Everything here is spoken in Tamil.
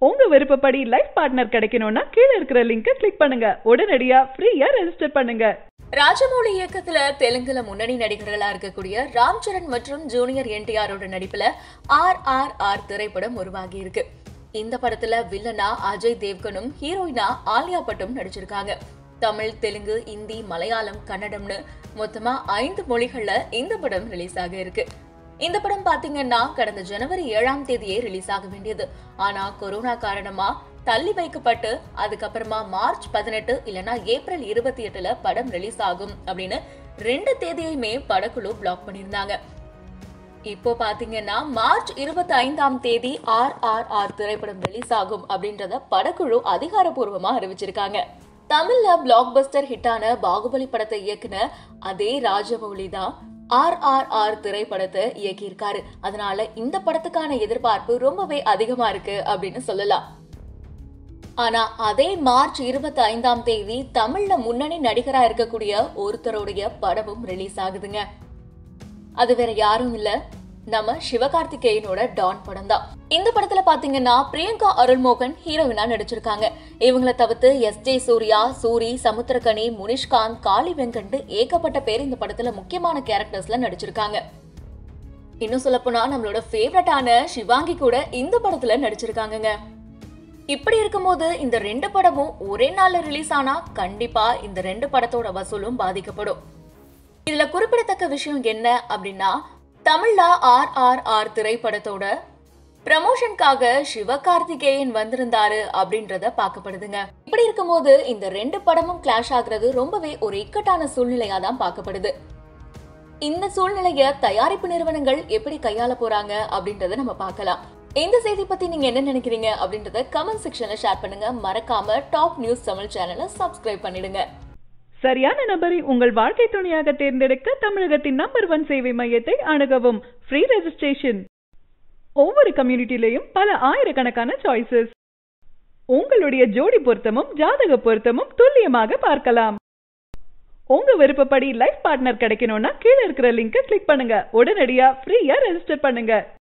உங்க விருப்பப்படி லைஃப் பார்ட்னர் கிடைக்கணும்னா கீழே இருக்கிற லிங்கை கிளிக் பண்ணுங்க உடனடியா ஃப்ரீயா ரெஜிஸ்டர் பண்ணுங்க ராஜமௌலி இயக்கத்துல தெலுங்குல முன்னணி நடிகர்களா இருக்கக்கூடிய ராம் சரண் மற்றும் ஜூனியர் என்டிஆரோட நடிப்புல ஆர் ஆர் ஆர் திரைப்படம் உருவாகி இருக்கு இந்த படத்துல வில்லனா அஜய் தேவ்கனும் ஹீரோயினா ஆலியா பட்டும் நடிச்சிருக்காங்க தமிழ் தெலுங்கு இந்தி மலையாளம் கன்னடம்னு மொத்தமா ஐந்து மொழிகள்ல இந்த படம் ரிலீஸ் ஆக இருக்கு இந்த படம் பாத்தீங்கன்னா கடந்த ஜனவரி ஏழாம் தேதியே ரிலீஸ் ஆக வேண்டியது ஆனா கொரோனா காரணமா தள்ளி வைக்கப்பட்டு அதுக்கப்புறமா மார்ச் பதினெட்டு இல்லனா ஏப்ரல் இருபத்தி எட்டுல படம் ரிலீஸ் ஆகும் அப்படின்னு ரெண்டு தேதியுமே படக்குழு பிளாக் பண்ணியிருந்தாங்க இப்போ பாத்தீங்கன்னா மார்ச் இருபத்தி ஐந்தாம் தேதி ஆர் ஆர் ஆர் திரைப்படம் ரிலீஸ் ஆகும் அப்படின்றத படக்குழு அதிகாரப்பூர்வமா அறிவிச்சிருக்காங்க தமிழ்ல பிளாக் பஸ்டர் ஹிட்டான பாகுபலி படத்தை இயக்குன அதே ராஜமௌலி தான் ஆர் ஆர் ஆர் திரைப்படத்தை இயக்கியிருக்காரு அதனால இந்த படத்துக்கான எதிர்பார்ப்பு ரொம்பவே அதிகமா இருக்கு அப்படின்னு சொல்லலாம் ஆனா அதே மார்ச் இருபத்தி ஐந்தாம் தேதி தமிழ்ல முன்னணி நடிகரா இருக்கக்கூடிய ஒருத்தருடைய படமும் ரிலீஸ் ஆகுதுங்க அது வேற யாரும் இல்ல நம்ம சிவகார்த்திகேயனோட டான் படம் தான் இந்த படத்துல பாத்தீங்கன்னா பிரியங்கா அருள்மோகன் ஹீரோயினா நடிச்சிருக்காங்க இவங்கள தவிர்த்து எஸ் ஜே சூர்யா சூரி சமுத்திரகனி முனிஷ்காந்த் காளி வெங்கட் ஏகப்பட்ட பேர் இந்த படத்துல முக்கியமான கேரக்டர்ஸ்ல நடிச்சிருக்காங்க இன்னும் சொல்லப்போனா நம்மளோட ஃபேவரட்டான சிவாங்கி கூட இந்த படத்துல நடிச்சிருக்காங்கங்க இப்படி இருக்கும்போது இந்த ரெண்டு படமும் ஒரே நாள்ல ரிலீஸ் ஆனா கண்டிப்பா இந்த ரெண்டு படத்தோட வசூலும் பாதிக்கப்படும் இதுல குறிப்பிடத்தக்க விஷயம் என்ன அப்படின்னா தமிழ்ல ஆர் ஆர் ஆர் திரைப்படத்தோட ப்ரமோஷனுக்காக சிவகார்த்திகேயன் வந்திருந்தாரு அப்படின்றத பார்க்கப்படுதுங்க இப்படி இருக்கும்போது இந்த ரெண்டு படமும் கிளாஷ் ஆகுறது ரொம்பவே ஒரு இக்கட்டான சூழ்நிலையா தான் பார்க்கப்படுது இந்த சூழ்நிலைய தயாரிப்பு நிறுவனங்கள் எப்படி கையாள போறாங்க அப்படின்றத நம்ம பார்க்கலாம் இந்த செய்தி பத்தி நீங்க என்ன நினைக்கிறீங்க அப்படின்றத கமெண்ட் செக்ஷன்ல ஷேர் பண்ணுங்க மறக்காம டாப் நியூஸ் தமிழ் சேனலை சப்ஸ்கிரைப் பண்ணிடுங்க சரியான நபரை உங்கள் வாழ்க்கை துணையாக தேர்ந்தெடுக்க தமிழகத்தின் நம்பர் ஒன் சேவை மையத்தை அணுகவும் ஃப்ரீ ரெஜிஸ்ட்ரேஷன் ஒவ்வொரு கம்யூனிட்டிலையும் பல ஆயிரக்கணக்கான சாய்ஸஸ் உங்களுடைய ஜோடி பொருத்தமும் ஜாதக பொருத்தமும் துல்லியமாக பார்க்கலாம் உங்க விருப்பப்படி லைஃப் பார்ட்னர் கிடைக்கணும்னா கீழே இருக்கிற லிங்கை கிளிக் பண்ணுங்க உடனடியா ஃப்ரீயா ரெஜிஸ்டர் பண்ணுங்க